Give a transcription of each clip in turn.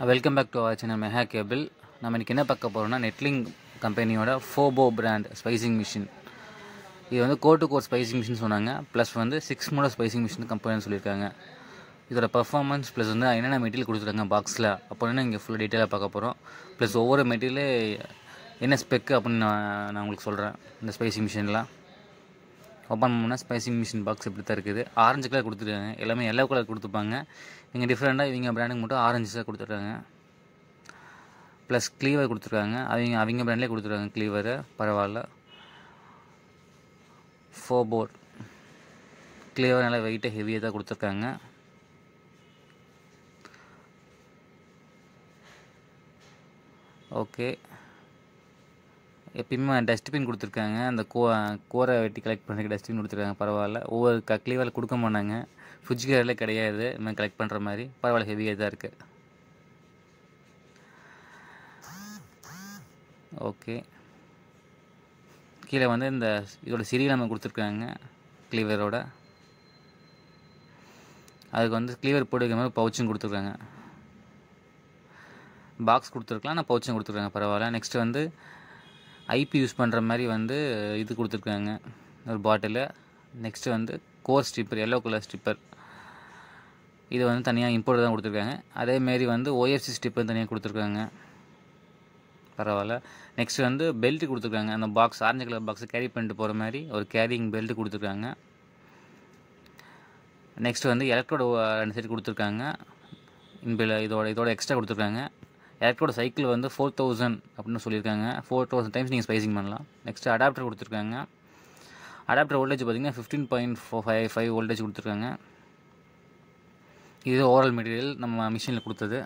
welcome back to our channel Mega cable நம்ம இன்றைக்கி என்ன பார்க்க போகிறோம்னா நெட்லிங் கம்பெனியோட ஃபோபோ பிராண்ட் ஸ்பைசிங் மிஷின் இது வந்து core to core splicing machine சொன்னாங்க ப்ளஸ் வந்து சிக்ஸ் மோட ஸ்பைசிங் மிஷின் கம்பெனின்னு சொல்லியிருக்காங்க இதோட பர்ஃபார்மன்ஸ் ப்ளஸ் வந்து என்னென்ன மெட்டீரியல் கொடுத்துருக்காங்க பாக்ஸில் அப்படின்னு இங்கே ஃபுல்லாக டீட்டெயிலாக பார்க்க போகிறோம் ப்ளஸ் ஒவ்வொரு மெட்டீரியலே என்ன ஸ்பெக்கு அப்படின்னு நான் நான் உங்களுக்கு சொல்கிறேன் இந்த ஸ்பைசிங் மிஷினில் ஓப்பன் பண்ணால் ஸ்பைசிங் மிஷின் பாக்ஸ் இப்படி தான் இருக்குது ஆரஞ்சு கலர் கொடுத்துருக்காங்க எல்லாமே எல்லோ கலர் கொடுத்துருப்பாங்க இங்கே டிஃப்ரெண்ட்டாக இவங்க பிராண்டுக்கு மட்டும் ஆரஞ்சஸாக கொடுத்துருக்காங்க ப்ளஸ் க்ளீவர் கொடுத்துருக்காங்க அவங்க அவங்க பிராண்ட்லேயே கொடுத்துருக்காங்க க்ளீவரு பரவாயில்ல ஃபோர் போர்ட் க்ளீவர் நல்லா வெயிட்டாக ஹெவியாக தான் கொடுத்துருக்காங்க ஓகே எப்பயுமே டஸ்ட்பின் கொடுத்துருக்காங்க அந்த கோ கோரை வெட்டி கலெக்ட் பண்ணுறதுக்கு டஸ்ட்பின் கொடுத்துருக்காங்க பரவாயில்ல ஒவ்வொரு க க்ளீவரில் கொடுக்க மாட்டாங்க ஃப்ரிட்ஜ் கேரில் கிடையாது இந்த கலெக்ட் பண்ணுற மாதிரி பரவாயில்ல ஹெவியாக தான் இருக்குது ஓகே கீழே வந்து இந்த இதோட சிறிய நம்ம கொடுத்துருக்காங்க க்ளீவரோட அதுக்கு வந்து க்ளீவர் போட்டு வைக்கிற மாதிரி பவுச்சும் கொடுத்துருக்காங்க பாக்ஸ் கொடுத்துருக்கலாம் ஆனால் பவுச்சும் கொடுத்துருக்காங்க பரவாயில்ல நெக்ஸ்ட்டு வந்து ஐபி யூஸ் பண்ணுற மாதிரி வந்து இது கொடுத்துருக்காங்க ஒரு பாட்டிலு நெக்ஸ்ட்டு வந்து core stripper yellow colour stripper இது வந்து தனியாக இம்போர்ட் தான் கொடுத்துருக்காங்க அதேமாரி வந்து ஓஎஃப்சி ஸ்டிப்பர் தனியாக கொடுத்துருக்காங்க பரவாயில்ல நெக்ஸ்ட் வந்து பெல்ட் கொடுத்துருக்காங்க அந்த பாக்ஸ் ஆரஞ்சு கலர் பாக்ஸை கேரி பண்ணிட்டு போகிற மாதிரி ஒரு கேரிங் பெல்ட் கொடுத்துருக்காங்க நெக்ஸ்ட் வந்து எலக்ட்ரோட ரெண்டு சைடு கொடுத்துருக்காங்க இன்பில் இதோட இதோட எக்ஸ்ட்ரா கொடுத்துருக்காங்க எலக்ட்ரோட சைக்கிள் வந்து ஃபோர் தௌசண்ட் அப்படின்னு சொல்லியிருக்காங்க ஃபோர் தௌசண்ட் டைம்ஸ் நீங்கள் ஸ்பைசிங் பண்ணலாம் நெக்ஸ்ட் அடாப்டர் கொடுத்துருக்காங்க அடாப்டர் வோல்டேஜ் பார்த்தீங்கன்னா fifteen point four five five voltage கொடுத்துருக்காங்க இது ஓவரால் மெட்டீரியல் நம்ம மிஷினில் கொடுத்தது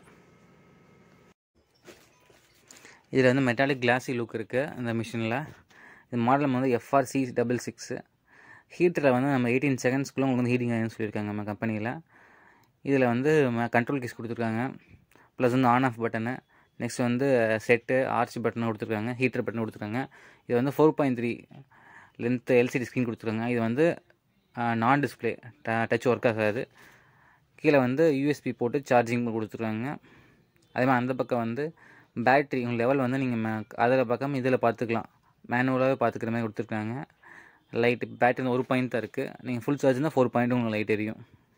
இதில் வந்து மெட்டாலிக் கிளாஸி லுக் இருக்குது இந்த மிஷினில் இது மாடல் வந்து எஃப்ஆர்சி டபுள் சிக்ஸு ஹீட்டரில் வந்து நம்ம எயிட்டீன் செகண்ட்ஸ்க்குள்ளே உங்களுக்கு வந்து ஹீட்டிங் ஆகுதுன்னு சொல்லியிருக்காங்க நம்ம கம்பெனியில் இதில் வந்து கண்ட்ரோல் கீஸ் கொடுத்துருக்காங்க ப்ளஸ் வந்து ஆன் ஆஃப் பட்டனு நெக்ஸ்ட் வந்து செட்டு ஆர்ச் பட்டன் கொடுத்துருக்காங்க ஹீட்டர் பட்டன் கொடுத்துருக்காங்க இது வந்து four point three length LCD screen கொடுத்துருக்காங்க இது வந்து நான் டிஸ்பிளே டச் ஒர்க் ஆகாது கீழே வந்து யூஎஸ்பி போட்டு சார்ஜிங் கொடுத்துருக்காங்க அதே மாதிரி அந்த பக்கம் வந்து பேட்ரி உங்கள் லெவல் வந்து நீங்கள் அதில் பக்கம் இதில் பார்த்துக்கலாம் மேனுவலாகவே பார்த்துக்கிற மாதிரி கொடுத்துருக்காங்க லைட்டு பேட்டரி ஒரு பாயிண்ட் தான் இருக்குது நீங்கள் ஃபுல் சார்ஜ் தான் ஃபோர் பாயிண்ட் உங்களுக்கு லைட் எரியும்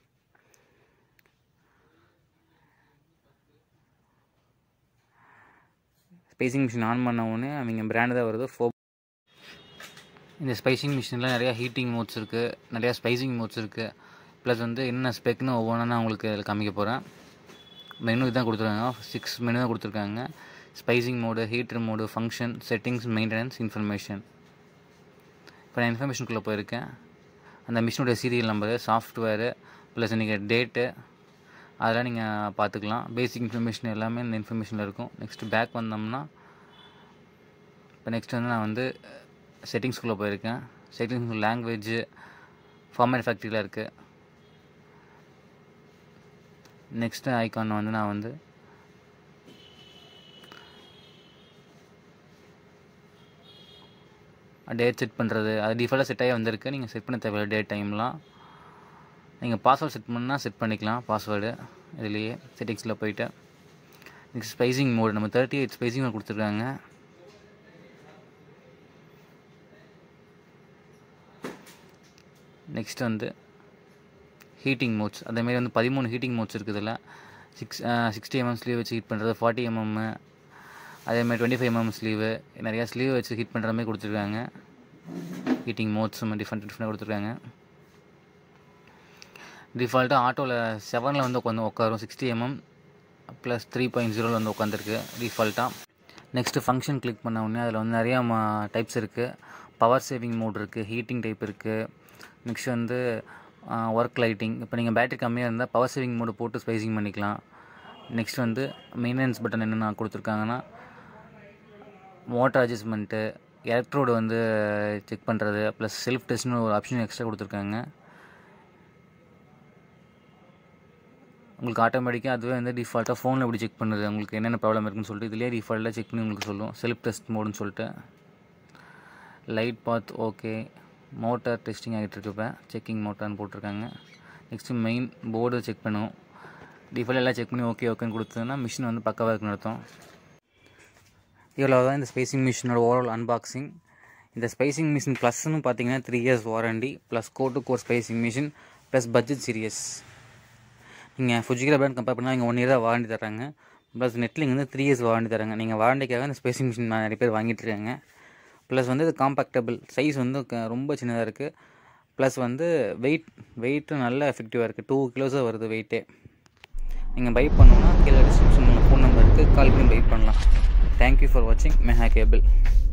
ஸ்பைசிங் மிஷின் ஆன் பண்ண உடனே அவங்க பிராண்டு தான் வருது ஃபோ இந்த ஸ்பைசிங் மிஷினில் நிறையா ஹீட்டிங் மோட்ஸ் இருக்குது நிறையா ஸ்பைசிங் மோட்ஸ் இருக்குது ப்ளஸ் வந்து என்ன ஸ்பெக்னு ஒவ்வொன்றா நான் உங்களுக்கு இதில் காமிக்க போகிறேன் மெனு இதுதான் கொடுத்துருக்காங்க சிக்ஸ் மெனு தான் கொடுத்துருக்காங்க splicing mode heater mode function settings maintenance information இப்போ நான் இன்ஃபர்மேஷனுக்குள்ளே போயிருக்கேன் அந்த மிஷினுடைய சீரியல் நம்பரு சாஃப்ட்வேரு ப்ளஸ் நீங்கள் டேட்டு அதெல்லாம் நீங்கள் பார்த்துக்கலாம் பேசிக் இன்ஃபர்மேஷன் எல்லாமே இந்த இன்ஃபர்மேஷனில் இருக்கும் நெக்ஸ்ட்டு பேக் வந்தோம்னா இப்போ நெக்ஸ்ட் வந்து நான் வந்து செட்டிங்ஸ்குள்ளே போயிருக்கேன் செட்டிங்ஸ் லாங்குவேஜ் ஃபார்மேட் ஃபேக்ட்ரியில் இருக்குது நெக்ஸ்ட்டு ஐக்கான் வந்து நான் வந்து டேட் செட் பண்ணுறது அது டிஃபால்ட்டாக செட் ஆகி வந்திருக்கு நீங்கள் செட் பண்ண தேவையில்ல டேட் டைம்லாம் நீங்கள் பாஸ்வேர்டு செட் பண்ணால் செட் பண்ணிக்கலாம் பாஸ்வேர்டு இதுலேயே செட்டிங்ஸில் போயிட்டு நெக்ஸ்ட் ஸ்பைசிங் மோடு நம்ம தேர்ட்டி எயிட் ஸ்பைசிங் மோட் கொடுத்துருக்காங்க நெக்ஸ்ட் வந்து ஹீட்டிங் மோட்ஸ் அதேமாரி வந்து பதிமூணு ஹீட்டிங் மோட்ஸ் இருக்குது இதில் சிக்ஸ் சிக்ஸ்டி எம்எம் ஸ்லீவ் வச்சு ஹீட் பண்ணுறது ஃபார்ட்டி எம்எம் அதேமாதிரி டுவெண்ட்டி ஃபைவ் எம்எம் ஸ்லீவு நிறையா ஸ்லீவ் வச்சு ஹீட் பண்ணுற மாதிரி கொடுத்துருக்காங்க ஹீட்டிங் மோட்ஸும் டிஃப்ரெண்ட் டிஃப்ரெண்ட் கொடுத்துருக்காங்க டிஃபால்ட்டாக ஆட்டோவில் செவனில் வந்து உட்காந்து உட்காரும் sixty MM plus three point ஜீரோவில் வந்து உட்காந்துருக்கு டிஃபால்ட்டாக நெக்ஸ்ட்டு ஃபங்க்ஷன் கிளிக் பண்ண உடனே அதில் வந்து நிறையா டைப்ஸ் இருக்குது பவர் சேவிங் மோட் இருக்குது ஹீட்டிங் டைப் இருக்குது நெக்ஸ்ட் வந்து ஒர்க் லைட்டிங் இப்போ நீங்கள் பேட்டரி கம்மியாக இருந்தால் பவர் சேவிங் மோடு போட்டு ஸ்பைசிங் பண்ணிக்கலாம் நெக்ஸ்ட் வந்து மெயின்டெனன்ஸ் பட்டன் என்னென்ன கொடுத்துருக்காங்கன்னா மோட்டர் அட்ஜஸ்ட்மெண்ட்டு எலக்ட்ரோடு வந்து செக் பண்ணுறது ப்ளஸ் செல்ஃப் டெஸ்ட்னு ஒரு ஆப்ஷன் எக்ஸ்ட்ரா கொடுத்துருக்காங்க உங்களுக்கு ஆட்டோமேட்டிக்காக அதுவே வந்து டிஃபால்ட்டாக ஃபோனில் எப்படி செக் பண்ணுது உங்களுக்கு என்னென்ன ப்ராப்ளம் இருக்குன்னு சொல்லிட்டு இதிலே டிஃபால்ட்டாக செக் பண்ணி உங்களுக்கு சொல்லும் செல்ஃப் டெஸ்ட் மோடுன்னு சொல்லிட்டு light path okay motor testing ஆகிட்டு இருக்கு இப்போ செக்கிங் மோட்டார்னு போட்டிருக்காங்க நெக்ஸ்ட்டு மெயின் போர்டு செக் பண்ணுவோம் டிஃபால்ட் எல்லாம் செக் பண்ணி ஓகே ஓகேன்னு கொடுத்ததுன்னா மிஷின் வந்து பக்கவாக இருக்குன்னு அர்த்தம் இவ்வளோ தான் இந்த ஸ்பேசிங் மிஷினோட ஓவரால் அன்பாக்சிங் இந்த ஸ்பைசிங் மிஷின் ப்ளஸ்னு பார்த்தீங்கன்னா three years warranty plus go to core splicing machine plus budget series நீங்கள் ஃபுஜிகிரா பிராண்ட் கம்பேர் பண்ணால் இங்கே ஒன் இயர் தான் வாரண்டி தராங்க ப்ளஸ் நெட்லிங் வந்து த்ரீ இயர்ஸ் வாரண்டி தராங்க நீங்கள் வாரண்டிக்காக இந்த ஸ்பேசிங் மிஷின் நிறைய பேர் வாங்கிட்டு இருக்காங்க ப்ளஸ் வந்து இது காம்பாக்டபிள் சைஸ் வந்து க- ரொம்ப சின்னதாக இருக்குது ப்ளஸ் வந்து வெயிட் வெயிட்டும் நல்ல எஃபெக்டிவாக இருக்குது டூ கிலோஸாக வருது வெயிட்டே நீங்கள் பை பண்ணணுன்னா கீழே டிஸ்கிரிப்ஷனில் ஃபோன் நம்பர் இருக்குது கால் பண்ணி பை பண்ணலாம் தேங்க்யூ ஃபார் வாட்சிங் மெஹா கேபிள்